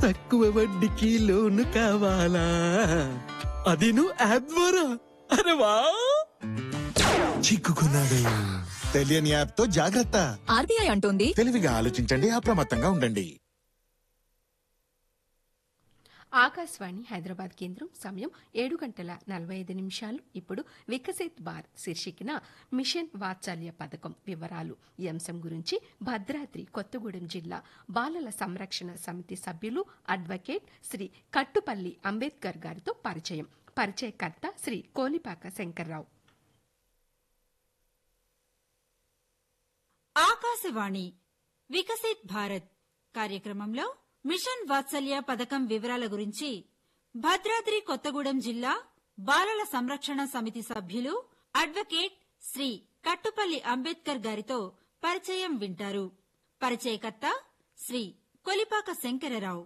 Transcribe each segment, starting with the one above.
తక్కువ వడ్డీకి లోను కావాలా అది నువ్వు యాప్ ద్వారా అరే వా చిక్కుకున్నాడు తెలియని యాప్ తో జాగ్రత్త ఆర్బీఐ అంటోంది తెలివిగా ఆలోచించండి అప్రమత్తంగా ఉండండి ఆకాశవాణి హైదరాబాద్ కేంద్రం సమయం ఏడు గంటల నలభై ఐదు నిమిషాలు ఇప్పుడు వికసిత్ బార్ శీర్షికన మిషన్ వాత్సల్య పథకం వివరాలు ఈ అంశం గురించి భద్రాద్రి కొత్తగూడెం జిల్లా బాలల సంరక్షణ సమితి సభ్యులు అడ్వకేట్ శ్రీ కట్టుపల్లి అంబేద్కర్ గారితో పరిచయం పరిచయకర్త శ్రీ కోలిపాక శంకర్రావు ఆకాశవాణి వికసిత్ భారత్ కార్యక్రమంలో మిషన్ వాత్సల్య పథకం వివరాల గురించి భద్రాద్రి కొత్తగూడెం జిల్లా బాలల సంరక్షణ సమితి సభ్యులు అడ్వకేట్ శ్రీ కట్టుపల్లి అంబేద్కర్ గారితో పరిచయం వింటారు పరిచయకర్త శ్రీ కొలిపాక శంకరరావు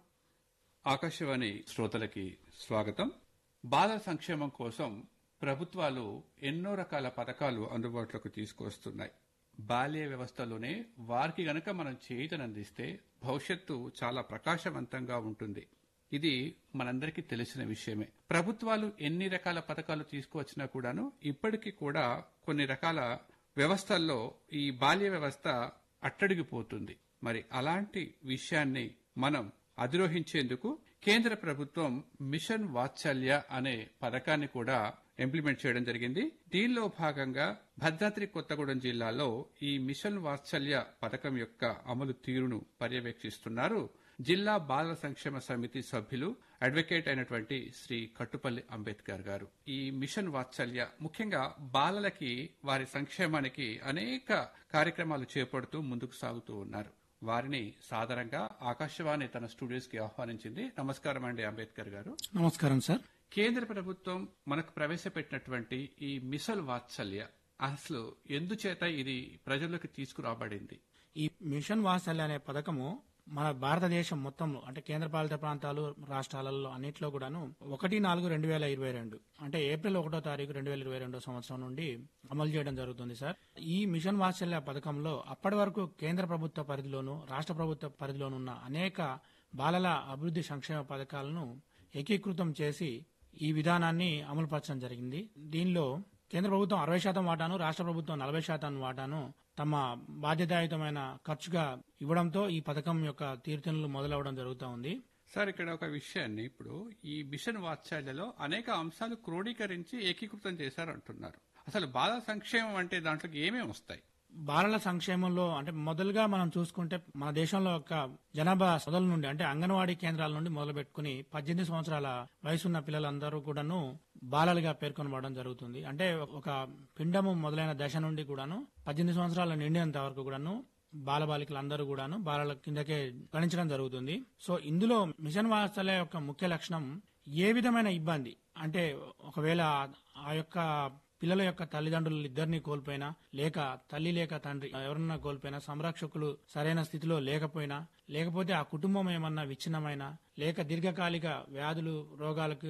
ఆకాశవాణి శ్రోతలకి స్వాగతం బాలల సంక్షేమం కోసం ప్రభుత్వాలు ఎన్నో రకాల పథకాలు అందుబాటులోకి తీసుకొస్తున్నాయి బాల్య వ్యవస్థలోనే వారికి గనక మనం చేయుతనందిస్తే భవిష్యత్తు చాలా ప్రకాశవంతంగా ఉంటుంది ఇది మనందరికీ తెలిసిన విషయమే ప్రభుత్వాలు ఎన్ని రకాల పథకాలు తీసుకువచ్చినా కూడాను ఇప్పటికీ కూడా కొన్ని రకాల వ్యవస్థల్లో ఈ బాల్య వ్యవస్థ అట్టడిగిపోతుంది మరి అలాంటి విషయాన్ని మనం అధిరోహించేందుకు కేంద్ర ప్రభుత్వం మిషన్ వాత్సల్య అనే పథకాన్ని కూడా ఇంప్లిమెంట్ చేయడం జరిగింది దీనిలో భాగంగా భద్రాద్రి కొత్తగూడెం జిల్లాలో ఈ మిషన్ వాత్సల్య పథకం యొక్క అమలు తీరును పర్యవేక్షిస్తున్నారు జిల్లా బాలల సంక్షేమ సమితి సభ్యులు అడ్వకేట్ అయినటువంటి శ్రీ కట్టుపల్లి అంబేద్కర్ గారు ఈ మిషన్ వాత్సల్య ముఖ్యంగా బాలలకి వారి సంక్షేమానికి అనేక కార్యక్రమాలు చేపడుతూ ముందుకు సాగుతూ ఉన్నారు వారిని సాదరంగా ఆకాశవాణి తన స్టూడియోస్ కి ఆహ్వానించింది నమస్కారం అండి అంబేద్కర్ గారు నమస్కారం సార్ కేంద్ర ప్రభుత్వం మనకు ప్రవేశపెట్టినటువంటి ఈ మిసల్ వాత్సల్య అసలు ఎందుచేత ఇది ప్రజల్లోకి తీసుకురాబడింది ఈ మిషన్ వాత్సల్య అనే పథకము మన భారతదేశం మొత్తం అంటే కేంద్ర పాలిత ప్రాంతాలు రాష్ట్రాలలో అన్నింటిలో కూడాను ఒకటి నాలుగు రెండు వేల ఇరవై రెండు అంటే ఏప్రిల్ ఒకటో తారీఖు రెండు వేల ఇరవై రెండో సంవత్సరం నుండి అమలు చేయడం జరుగుతుంది సార్ ఈ మిషన్ వాత్సల్య పథకంలో అప్పటి వరకు కేంద్ర ప్రభుత్వ పరిధిలోను రాష్ట్ర ప్రభుత్వ పరిధిలోను ఉన్న అనేక బాలల అభివృద్ధి సంక్షేమ పథకాలను ఏకీకృతం చేసి ఈ విధానాన్ని అమలుపరచడం జరిగింది దీనిలో కేంద్ర ప్రభుత్వం అరవై శాతం వాటాను రాష్ట్ర ప్రభుత్వం నలభై శాతం వాటాను తమ బాధ్యతాయుతమైన ఖర్చుగా ఇవ్వడంతో ఈ పథకం యొక్క తీరుతెన్నులు మొదలవడం జరుగుతూ ఉంది సార్ ఇక్కడ ఒక విషయాన్ని ఇప్పుడు ఈ మిషన్ వాత్సల్యలో అనేక అంశాలు క్రోడీకరించి ఏకీకృతం చేశారంటున్నారు అసలు బాల సంక్షేమం అంటే దాంట్లోకి ఏమేమి వస్తాయి బాలల సంక్షేమంలో అంటే మొదలుగా మనం చూసుకుంటే మన దేశంలో యొక్క జనాభా మొదల నుండి అంటే అంగన్వాడీ కేంద్రాల నుండి మొదలు పెట్టుకుని పద్దెనిమిది సంవత్సరాల వయసున్న పిల్లలందరూ కూడాను బాలలుగా పేర్కొనబడడం జరుగుతుంది అంటే ఒక పిండము మొదలైన దశ నుండి కూడాను పద్దెనిమిది సంవత్సరాల నిండినంత వరకు కూడాను బాలబాలికలందరూ కూడాను బాలల కిందకే గణించడం జరుగుతుంది సో ఇందులో మిషన్ వాత్సల్య యొక్క ముఖ్య లక్షణం ఏ విధమైన ఇబ్బంది అంటే ఒకవేళ ఆ యొక్క పిల్లల యొక్క తల్లిదండ్రులు ఇద్దరిని కోల్పోయినా లేక తల్లి లేక తండ్రి ఎవరన్నా కోల్పోయినా సంరక్షకులు సరైన స్థితిలో లేకపోయినా లేకపోతే ఆ కుటుంబం ఏమన్నా విచ్ఛిన్నమైనా లేక దీర్ఘకాలిక వ్యాధులు రోగాలకు